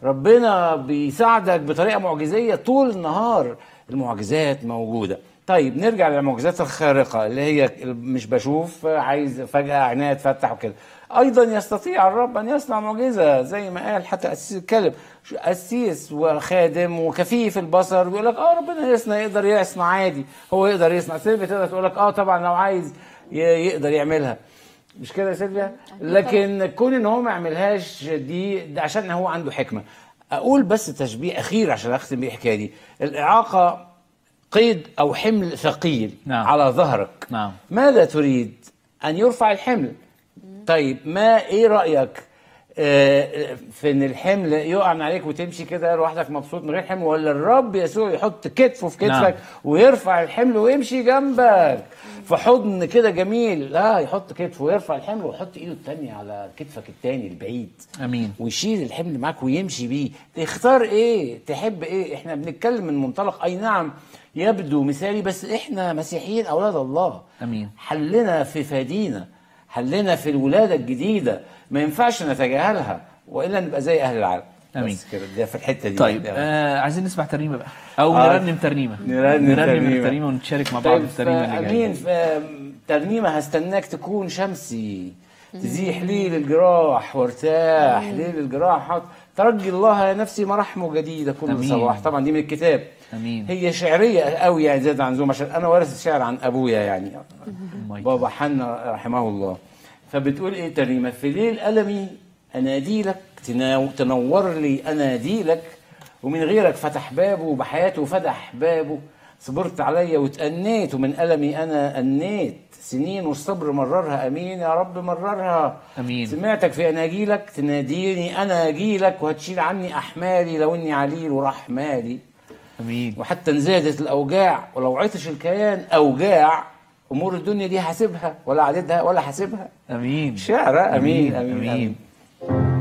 ربنا بيساعدك بطريقه معجزيه طول النهار المعجزات موجوده طيب نرجع للمعجزات الخارقه اللي هي مش بشوف عايز فجاه عينيا تفتح وكده ايضا يستطيع الرب ان يصنع معجزه زي ما قال حتى قسيس الكلب قسيس وخادم وكفيف البصر بيقول لك اه ربنا يصنع يقدر يصنع عادي هو يقدر يصنع سيلفيا تقدر تقول لك اه طبعا لو عايز ي- يقدر يعملها مش كده يا سيلفيا لكن كون ان هو ما يعملهاش دي ده عشان هو عنده حكمه اقول بس تشبيه اخير عشان اختم بيه الحكايه دي الاعاقه قيد او حمل ثقيل نعم. على ظهرك نعم. ماذا تريد ان يرفع الحمل طيب ما ايه رايك آه، في ان الحمل يقع من عليك وتمشي كده لوحدك مبسوط من غير حمل ولا الرب يسوع يحط كتفه في كتفك نعم. ويرفع الحمل ويمشي جنبك في حضن كده جميل لا يحط كتفه ويرفع الحمل ويحط ايده التانية على كتفك التاني البعيد امين ويشيل الحمل معاك ويمشي بيه تختار ايه تحب ايه احنا بنتكلم من منطلق اي نعم يبدو مثالي بس احنا مسيحيين اولاد الله امين حلنا في فدينا حلنا في الولاده الجديده ما ينفعش نتجاهلها والا نبقى زي اهل العالم أمين. بس كده ده في الحته دي طيب يعني. آه عايزين نسمع ترنيمه بقى او آه. نرنم ترنيمه نرنم ترنيمة. الترنيمه ونتشارك مع بعض طيب في الترنيمه اللي جايه امين ف- ترنيمه هستناك تكون شمسي تزيح ليل الجراح وارتاح ليل الجراح حط ترجي الله يا نفسي مراحمه جديده كل أمين. صباح طبعا دي من الكتاب امين هي شعريه قوي يعني زيادة عن زوم عشان انا وارث الشعر عن ابويا يعني المايك. بابا حنا رحمه الله فبتقول ايه ترنيمه في ليل المي انادي لك تناو- تنور لي انادي لك ومن غيرك فتح بابه وبحياته فتح بابه صبرت عليا وتأنيت ومن ألمي أنا أنيت سنين والصبر مررها أمين يا رب مررها أمين. سمعتك في أناجيلك تناديني أنا أجيلك وهتشيل عني أحمالي لو إني عليل ورحمالي امين وحتى ان زادت الاوجاع ولو عطش الكيان اوجاع امور الدنيا دي حاسبها ولا عددها ولا حاسبها امين شعر امين امين, امين, أمين. أمين.